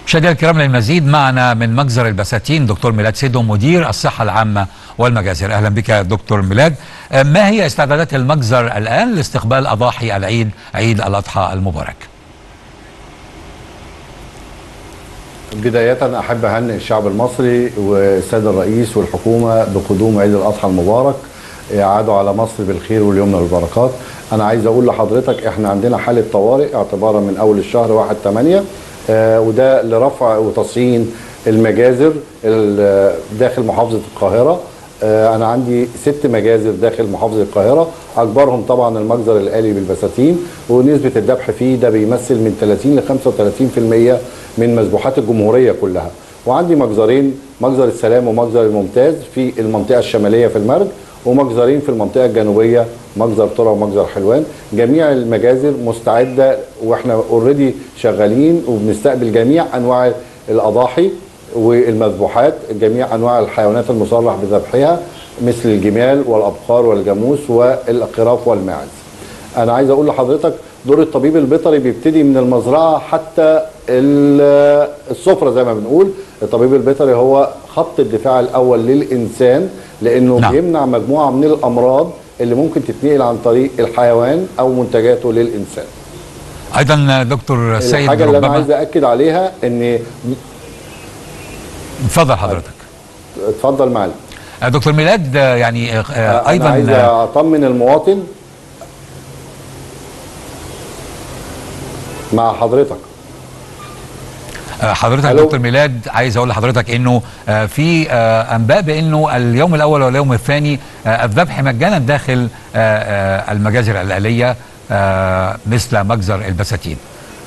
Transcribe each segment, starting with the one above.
مشاهدينا الكرام للمزيد معنا من مجزر البساتين دكتور ميلاد سيدو مدير الصحة العامة والمجازر أهلا بك يا دكتور ميلاد ما هي استعدادات المجزر الآن لاستقبال أضاحي العيد عيد الأضحى المبارك بداية أحب أهنئ الشعب المصري والسيد الرئيس والحكومة بقدوم عيد الأضحى المبارك عادوا على مصر بالخير واليمن والبركات أنا عايز أقول لحضرتك إحنا عندنا حالة طوارئ اعتبارا من أول الشهر 1 8 آه وده لرفع وتصعيد المجازر داخل محافظة القاهرة آه أنا عندي ست مجازر داخل محافظة القاهرة أكبرهم طبعا المجزر الآلي بالبساتين ونسبة الذبح فيه ده بيمثل من 30 ل 35% من مذبوحات الجمهورية كلها وعندي مجزرين مجزر السلام ومجزر الممتاز في المنطقة الشمالية في المرج ومجزرين في المنطقة الجنوبية مجزر ترى ومجزر حلوان جميع المجازر مستعدة واحنا اوريدي شغالين وبنستقبل جميع انواع الاضاحي والمذبوحات جميع انواع الحيوانات المصرح بذبحها مثل الجمال والابقار والجاموس والقراف والماعز انا عايز اقول لحضرتك دور الطبيب البيطري بيبتدي من المزرعه حتى السفره زي ما بنقول الطبيب البيطري هو خط الدفاع الاول للانسان لانه نعم. بيمنع مجموعه من الامراض اللي ممكن تتنقل عن طريق الحيوان او منتجاته للانسان ايضا دكتور سيد الحاجه اللي انا عايز اكد عليها ان اتفضل حضرتك اتفضل معلم دكتور ميلاد يعني ايضا أنا عايز اطمن المواطن مع حضرتك حضرتك ألو. دكتور ميلاد عايز اقول لحضرتك انه في انباء بانه اليوم الاول واليوم الثاني الذبح مجانا داخل المجازر الاليه مثل مجزر البساتين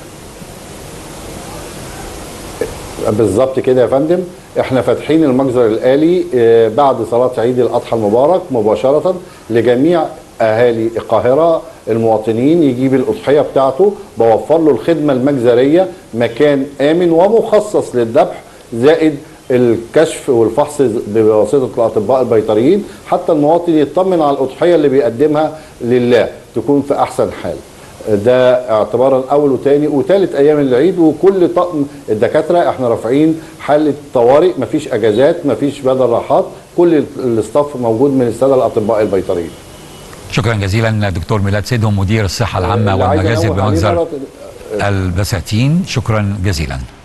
بالظبط كده يا فندم احنا فاتحين المجزر الالي بعد صلاه عيد الاضحى المبارك مباشره لجميع اهالي القاهره المواطنين يجيب الاضحيه بتاعته بوفر له الخدمه المجزريه مكان امن ومخصص للذبح زائد الكشف والفحص بواسطه الاطباء البيطريين حتى المواطن يطمن على الاضحيه اللي بيقدمها لله تكون في احسن حال ده اعتبارا اول وثاني وثالث ايام العيد وكل طقم الدكاتره احنا رافعين حاله طوارئ مفيش اجازات مفيش بدل راحات كل الاستاف موجود من الساده الاطباء البيطريين شكرا جزيلا دكتور ميلاد سيدهم مدير الصحه العامه والمجازر بمجزر البساتين شكرا جزيلا